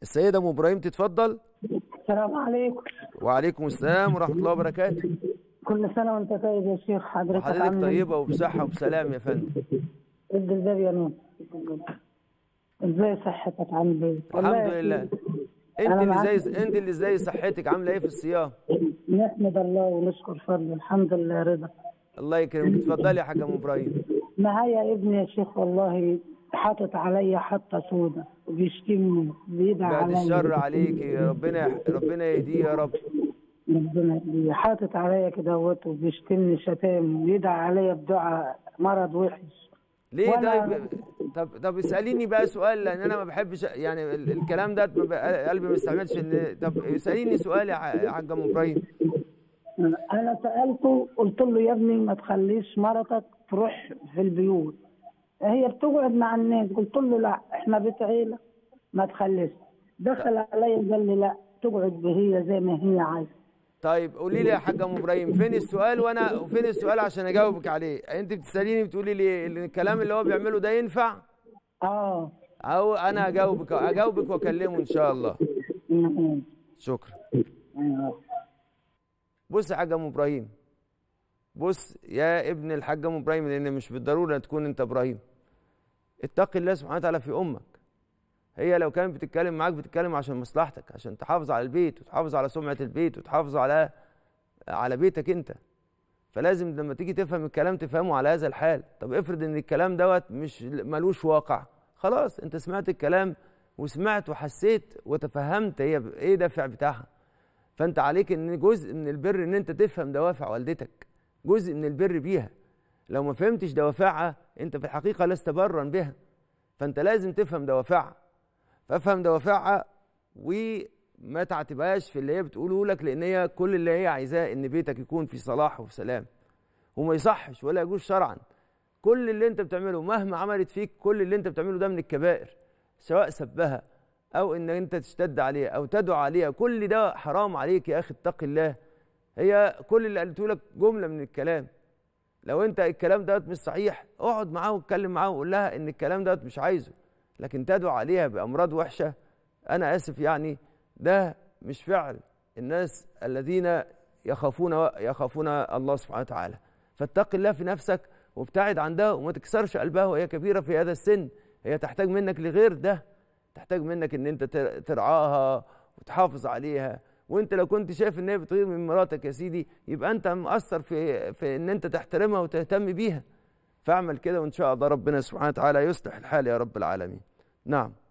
السيدة أم إبراهيم تتفضل السلام عليكم وعليكم السلام ورحمة الله وبركاته كل سنة وانت طيب يا شيخ حضرتك وحضرتك عامل إيه؟ طيبة وبصحة وبسلام يا فندم ادي الباب يا نور ازاي صحتك عامل ايه؟ والله الحمد يا لله شيخ، انت أنا اللي معاك. زي انت اللي زي صحتك عامله ايه في الصيام نحمد الله ونشكر فضله الحمد لله رضا الله يكرمك اتفضلي يا حاجه ام ابراهيم معايا ابني يا شيخ والله حاطط عليا حطة سودة وبيشتمني بيدعي بعد عليا الشر عليكي ربنا ربنا يهديه يا رب ربنا يهديه. حاطط عليا كده اهوت وبيشتمني شتايم وبيدعي عليا بدعاء مرض وحش ليه ولا- طيب طب طب اساليني بقى سؤال لان انا ما بحبش يعني ال- الكلام ده ما بقى- قلبي ما يستحملش ان طب اساليني سؤال يا ح- يا حاجه ام ابراهيم انا سالته قلت له يا ابني ما تخليش مرتك تروح في البيوت هي بتقعد مع الناس قلت له لا احنا بيت عيله ما تخليش دخل عليا قال لي لا تقعد هي زي ما هي عايزه طيب قولي لي يا حاجه ام ابراهيم فين السؤال وانا وفين السؤال عشان اجاوبك عليه انت بتساليني بتقولي لي إن الكلام اللي هو بيعمله ده ينفع اه او انا اجاوبك اجاوبك واكلمه ان شاء الله م- شكرا م. بص يا حاجه ام ابراهيم بص يا ابن الحاجه ام ابراهيم لان مش بالضروره تكون انت ابراهيم اتقي الله سبحانه وتعالى في امك هي لو كانت بتتكلم معاك بتتكلم عشان مصلحتك عشان تحافظ على البيت وتحافظ على سمعه البيت وتحافظ على على بيتك انت فلازم لما تيجي تفهم الكلام تفهمه على هذا الحال طب افرض ان الكلام دوت مش ملوش واقع خلاص انت سمعت الكلام وسمعت وحسيت وتفهمت هي ب- ايه دافع بتاعها فانت عليك ان جزء من البر ان انت تفهم دوافع والدتك جزء من البر بيها لو ما فهمتش دوافعها انت في الحقيقه لست برا بها فانت لازم تفهم دوافعها فافهم دوافعها وما تعتبهاش في اللي هي بتقوله لك لان هي كل اللي هي عايزاه ان بيتك يكون في صلاح وفي سلام وما يصحش ولا يجوز شرعا كل اللي انت بتعمله مهما عملت فيك كل اللي انت بتعمله ده من الكبائر سواء سبها او ان انت تشتد عليها او تدعو عليها كل ده حرام عليك يا اخي اتق الله هي كل اللي قالته لك جمله من الكلام لو انت الكلام ده مش صحيح اقعد معاه واتكلم معاه وقول لها ان الكلام ده مش عايزه لكن تدعو عليها بامراض وحشه انا اسف يعني ده مش فعل الناس الذين يخافون يخافون الله سبحانه وتعالى فاتق الله في نفسك وابتعد عن ده وما تكسرش قلبها وهي كبيره في هذا السن هي تحتاج منك لغير ده تحتاج منك ان انت تر- ترعاها وتحافظ عليها وانت لو كنت شايف ان هي بتغير من مراتك يا سيدي يبقى انت مقصر في في ان انت تحترمها وتهتم بيها فاعمل كده وان شاء الله ربنا سبحانه وتعالى يصلح الحال يا رب العالمين نعم